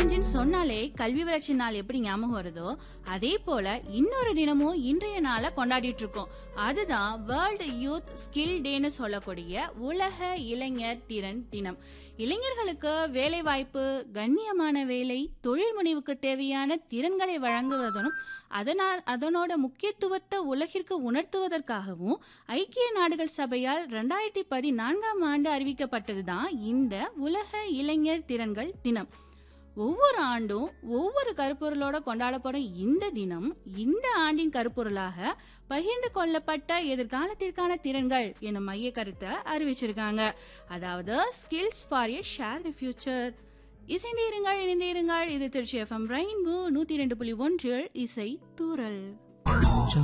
அஞ்சுன்னு சொன்னாலே கல்வி வளர்ச்சி நாள் எப்படி ஞாபகம் வருதோ அதே போல இன்னொரு தினமும் இன்றைய நாளை கொண்டாடிட்டு இருக்கோம் அதுதான் வேர்ல்டு யூத் ஸ்கில் டேன்னு சொல்லக்கூடிய உலக இளைஞர் திறன் தினம் இளைஞர்களுக்கு வேலை வாய்ப்பு கண்ணியமான வேலை தொழில் முனைவுக்கு தேவையான திறன்களை வழங்குவதும் அதனால் அதனோட முக்கியத்துவத்தை உலகிற்கு உணர்த்துவதற்காகவும் ஐக்கிய நாடுகள் சபையால் ரெண்டாயிரத்தி பதினான்காம் ஆண்டு அறிவிக்கப்பட்டதுதான் இந்த உலக இளைஞர் திறன்கள் தினம் ஒவ்வொரு ஆண்டும் ஒவ்வொரு கருப்பொருளோட கொண்டாடப்படும் இந்த தினம் இந்த ஆண்டின் கருப்பொருளாக பகிர்ந்து கொள்ளப்பட்ட எதிர்காலத்திற்கான திறன்கள் எனும் மைய கருத்தை அறிவிச்சிருக்காங்க அதாவது skills for a share future இசைந்தீருங்கள் இணைந்தீருங்கள் இது திருச்சி எஃப்எம் ரெயின்போ நூத்தி ரெண்டு புள்ளி ஒன்றில் இசை தூரல்